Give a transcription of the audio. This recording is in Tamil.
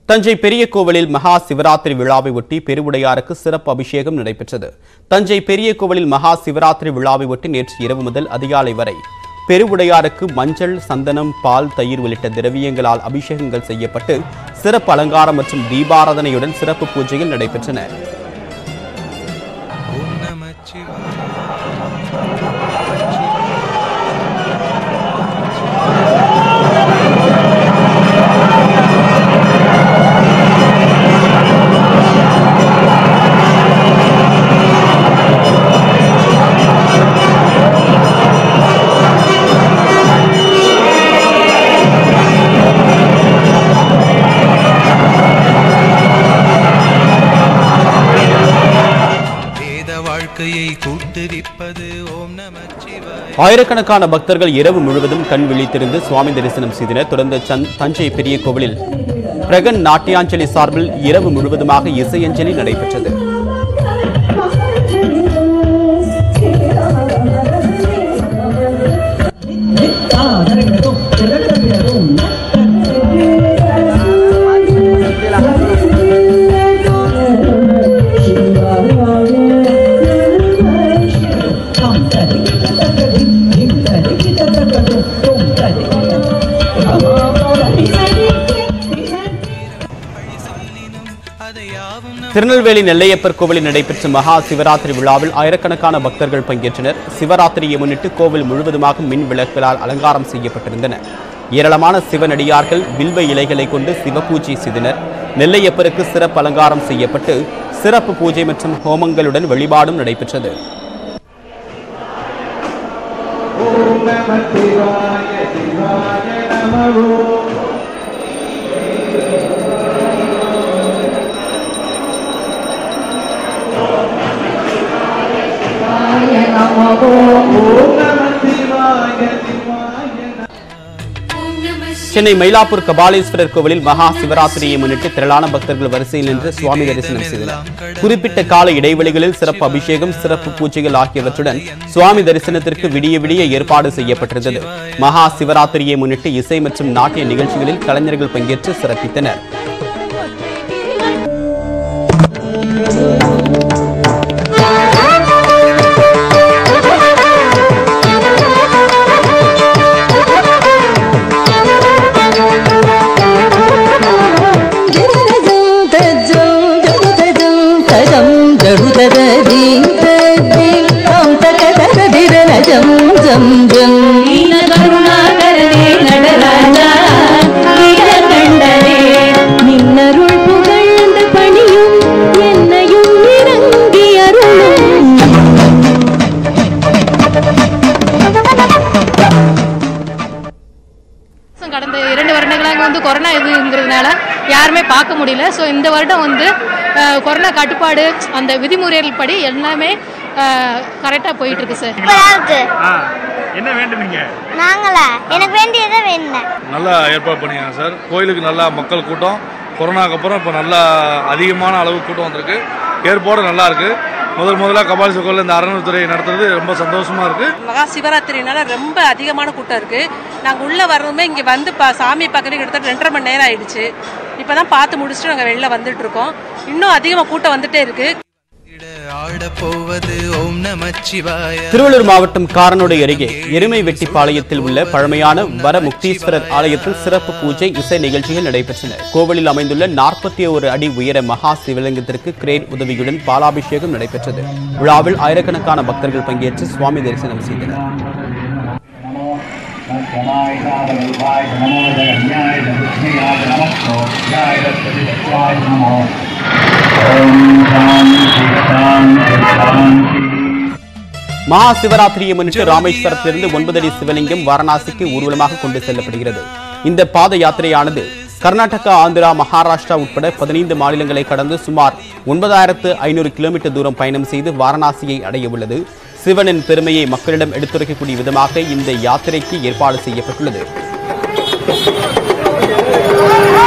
தஞ்சை பெரிய கோவிலில் மகா சிவராத்திரி விழாவை ஒட்டி பெருவுடையாருக்கு சிறப்பு அபிஷேகம் நடைபெற்றது தஞ்சை பெரிய கோவிலில் மகா சிவராத்திரி விழாவை ஒட்டி நேற்று இரவு முதல் அதிகாலை வரை பெருவுடையாருக்கு மஞ்சள் சந்தனம் பால் தயிர் உள்ளிட்ட திரவியங்களால் அபிஷேகங்கள் செய்யப்பட்டு சிறப்பு அலங்காரம் மற்றும் தீபாராதனையுடன் சிறப்பு பூஜைகள் நடைபெற்றன ஓம் நமச்சிவாய வேத வாழ்க்கையை கூட்டுவிப்பது ஓம் நமச்சிவாய ஆயிரக்கணக்கான பக்தர்கள் இரவு முழுவதும் கண் விழித்திருந்து சுவாமி தரிசனம் செய்தனர் தொடர்ந்து சந்- தஞ்சை பெரிய கோவிலில் பிரகன் நாட்டியாஞ்சலி சார்பில் இரவு முழுவதுமாக இசையஞ்சலி நடைபெற்றது வழி சொல்லினும் அதை யாவும் நம் திருநெல்வேலி நெல்லையப்பர் கோவிலில் நடைபெற்ற மகா சிவராத்திரி விழாவில் ஆயிரக்கணக்கான பக்தர்கள் பங்கேற்றனர் சிவராத்திரியை முன்னிட்டு கோவில் முழுவதுமாக மின் விளக்குகளால் அலங்காரம் செய்யப்பட்டிருந்தன ஏராளமான சிவனடியார்கள் வில்வ இலைகளை கொண்டு சிவபூஜை செய்தனர் நெல்லையப்பருக்கு சிறப்பு அலங்காரம் செய்யப்பட்டு சிறப்பு பூஜை மற்றும் ஹோமங்களுடன் வழிபாடும் நடைபெற்றது சென்னை மயிலாப்பூர் கபாலீஸ்வரர் கோவிலில் மகா சிவராத்திரியை முன்னிட்டு திரளான பக்தர்கள் வரிசையில் நின்று சுவாமி தரிசனம் செய்தனர் குறிப்பிட்ட கால இடைவெளிகளில் சிறப்பு அபிஷேகம் சிறப்பு பூஜைகள் ஆகியவற்றுடன் சுவாமி தரிசனத்திற்கு விடிய விடிய ஏற்பாடு செய்யப்பட்டிருந்தது மகா சிவராத்திரியை முன்னிட்டு இசை மற்றும் நாட்டிய நிகழ்ச்சிகளில் கலைஞர்கள் பங்கேற்று சிறப்பித்தனர் நின்னருள் புகழ்ந்து பணியும் என்னையும் இறங்கி அருளும் ஸோ கடந்த இரண்டு வருடங்களாக வந்து கொரோனா இதுங்கிறதுனால யாருமே பார்க்க முடியல ஸோ இந்த வருடம் வந்து அஹ், கொரோனா கட்டுப்பாடு அந்த விதிமுறைகள் படி எல்லாமே கரெக்டாக போயிட்டு இருக்கு சார் சூப்பரா இருக்கு ஆ என்ன வேண்டுனீங்க நாங்களா எனக்கு வேண்டியதை வேண்டினேன் நல்லா ஏற்பாடு பண்ணியிருக்காங்க சார் கோயிலுக்கு நல்லா மக்கள் கூட்டம் கொரோனாக்கு அப்புறம் இப்போ நல்லா அதிகமான அளவு கூட்டம் வந்திருக்கு ஏற்பாடு நல்லா இருக்கு முதல் முதலாக கபாலீஸ்வரர் கோயிலில் இந்த அறநிலைத்துறை நடத்துறது ரொம்ப சந்தோஷமா இருக்கு மகா சிவராத்திரினால ரொம்ப அதிகமான கூட்டம் இருக்கு நாங்க உள்ள வரணுமே இங்க வந்து பா சாமி பார்க்கவே கிட்டத்தட்ட ரெண்டரை மணி நேரம் ஆயிடுச்சு இப்பதான் பார்த்து முடிச்சுட்டு நாங்க வெளில வந்துட்டு இருக்கோம் இன்னும் அதிகமா கூட்டம் வந்துட்டே இருக்கு ஆடப் போவது ஓம் நமச்சிவாய திருவள்ளூர் மாவட்டம் காரனோடு அருகே எருமை வெட்டிப்பாளையத்தில் உள்ள பழமையான வர முக்தீஸ்வரர் ஆலயத்தில் சிறப்பு பூஜை இசை நிகழ்ச்சிகள் நடைபெற்றன கோவிலில் அமைந்துள்ள நாற்பத்தி ஒரு அடி உயர மகா சிவலிங்கத்திற்கு கிரேன் உதவியுடன் பாலாபிஷேகம் நடைபெற்றது விழாவில் ஆயிரக்கணக்கான பக்தர்கள் பங்கேற்று சுவாமி தரிசனம் செய்தனர் மகா சிவராத்திரியை முன்னிட்டு ராமேஸ்வரத்திலிருந்து ஒன்பது அடி சிவலிங்கம் வாரணாசிக்கு ஊர்வலமாக கொண்டு செல்லப்படுகிறது இந்த பாத யாத்திரையானது கர்நாடகா ஆந்திரா மகாராஷ்டிரா உட்பட பதினைந்து மாநிலங்களை கடந்து சுமார் ஒன்பதாயிரத்து ஐநூறு கிலோமீட்டர் தூரம் பயணம் செய்து வாரணாசியை அடைய உள்ளது சிவனின் பெருமையை மக்களிடம் எடுத்துரைக்கக்கூடிய விதமாக இந்த யாத்திரைக்கு ஏற்பாடு செய்யப்பட்டுள்ளது